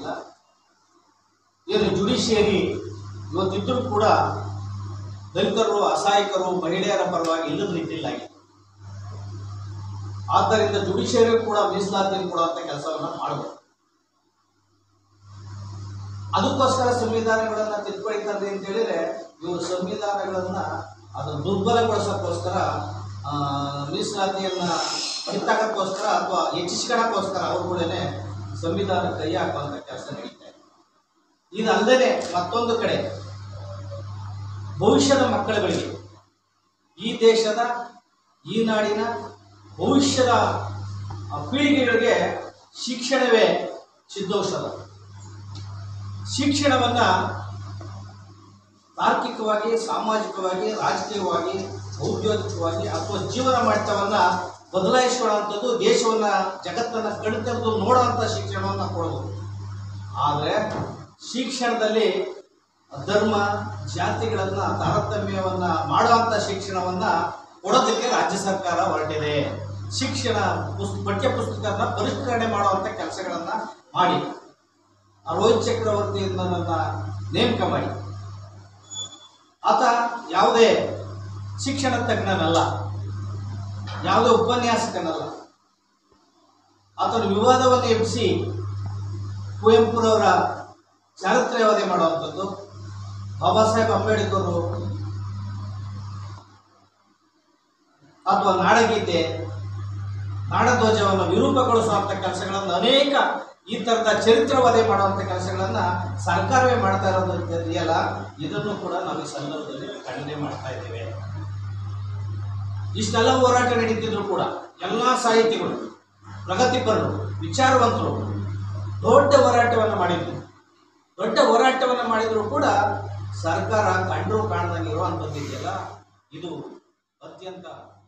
ಏನು ಜುಡಿಷಿಯರಿ ಇವತ್ತಿದ್ದರೂ ಕೂಡ ದಲಿತರು ಅಸಹಾಯಕರು ಮಹಿಳೆಯರ ಪರವಾಗಿ ಇಲ್ಲದ ರೀತಿಯಲ್ಲಾಗಿದೆ ಆದ್ದರಿಂದ ಜುಡಿಷಿಯರಿ ಕೂಡ ಮೀಸಲಾತಿ ಕೊಡುವಂತ ಕೆಲಸವನ್ನ ಮಾಡಬೇಕು ಅದಕ್ಕೋಸ್ಕರ ಸಂವಿಧಾನಗಳನ್ನ ತಿದ್ದುಪಡಿತಾರೆ ಅಂತ ಹೇಳಿದ್ರೆ ಇವರು ಸಂವಿಧಾನಗಳನ್ನ ಅದು ದುರ್ಬಲಗೊಳಿಸೋಕ್ಕೋಸ್ಕರ ಆ, ಮೀಸಲಾತಿಯನ್ನ ಕಿತ್ತಾಕಕ್ಕೋಸ್ಕರ ಅಥವಾ ಹೆಚ್ಚಿಸ್ಕೊಳ್ಳೋಕ್ಕೋಸ್ಕರ ಅವ್ರು ಕೂಡ ಸಂವಿಧಾನ ಕೈ ಹಾಕುವಂತ ಕೆಲಸ ನಡೀತಾ ಇದೆ ಇದಲ್ಲದೆ ಮತ್ತೊಂದು ಕಡೆ ಭವಿಷ್ಯದ ಮಕ್ಕಳುಗಳಿಗೆ ಈ ದೇಶದ ಈ ನಾಡಿನ ಭವಿಷ್ಯದ ಆ, ಪೀಳಿಗೆಗಳಿಗೆ ಶಿಕ್ಷಣವೇ ಸಿದ್ಧೌಷಧ ಶಿಕ್ಷಣವನ್ನ ತಾರ್ಕಿಕವಾಗಿ ಸಾಮಾಜಿಕವಾಗಿ ರಾಜಕೀಯವಾಗಿ ಔದ್ಯೋಗಿಕವಾಗಿ ಅಥವಾ ಜೀವನ ಮಟ್ಟವನ್ನ ಬದಲಾಯಿಸುವಂಥದ್ದು ದೇಶವನ್ನ ಜಗತ್ತನ್ನ ಕಣ್ತೆರೆದು ನೋಡುವಂಥ ಶಿಕ್ಷಣವನ್ನ ಕೊಡಬಹುದು ಆದರೆ ಶಿಕ್ಷಣದಲ್ಲಿ ಧರ್ಮ ಜಾತಿಗಳನ್ನ ತಾರತಮ್ಯವನ್ನ ಮಾಡುವಂಥ ಶಿಕ್ಷಣವನ್ನ ಕೊಡೋದಕ್ಕೆ ರಾಜ್ಯ ಸರ್ಕಾರ ಹೊರಟಿದೆ ಶಿಕ್ಷಣ ಪುಸ್ ಪಠ್ಯ ಪುಸ್ತಕನ ಪರಿಷ್ಕರಣೆ ಮಾಡುವಂಥ ಕೆಲಸಗಳನ್ನ ಮಾಡಿ ಆ ರೋಹಿತ್ ಚಕ್ರವರ್ತಿಯಿಂದ ನನ್ನ ನೇಮಕ ಮಾಡಿ ಆತ ಯಾವುದೇ ಶಿಕ್ಷಣ ತಜ್ಞನಲ್ಲ ಯಾವುದೇ ಉಪನ್ಯಾಸಕನಲ್ಲ ಆತನು ವಿವಾದವನ್ನು ಎಬ್ಬಿಸಿ ಕುವೆಂಪುರವರ ಚಾರಿತ್ರ್ಯವಾದಿ ಮಾಡುವಂಥದ್ದು ಬಾಬಾ ಸಾಹೇಬ್ ಅಂಬೇಡ್ಕರ್ ಅಥವಾ ನಾಡಗೀತೆ ನಾಡಧ್ವಜವನ್ನು ವಿರೂಪಗೊಳಿಸುವಂಥ ಕೆಲಸಗಳನ್ನು ಅನೇಕ ಈ ಥರದ ಚರಿತ್ರವಾದಿ ಮಾಡುವಂಥ ಕೆಲಸಗಳನ್ನ ಸರ್ಕಾರವೇ ಮಾಡ್ತಾ ಇರೋದು ಇದೆಯಲ್ಲ ಇದನ್ನು ಕೂಡ ನಾವು ಈ ಸಂದರ್ಭದಲ್ಲಿ ಖಂಡನೆ ಮಾಡ್ತಾ ಇದ್ದೇವೆ ಇಷ್ಟೆಲ್ಲ ಹೋರಾಟ ನಡೀತಿದ್ರು ಕೂಡ ಎಲ್ಲ ಸಾಹಿತಿಗಳು ಪ್ರಗತಿಪರರು ವಿಚಾರವಂತರು ದೊಡ್ಡ ಹೋರಾಟವನ್ನು ಮಾಡಿದ್ರು ದೊಡ್ಡ ಹೋರಾಟವನ್ನು ಮಾಡಿದ್ರು ಕೂಡ ಸರ್ಕಾರ ಕಂಡ್ರು ಕಾಣದಂಗೆ ಇರುವಂಥದ್ದು ಇದೆಯಲ್ಲ ಇದು ಅತ್ಯಂತ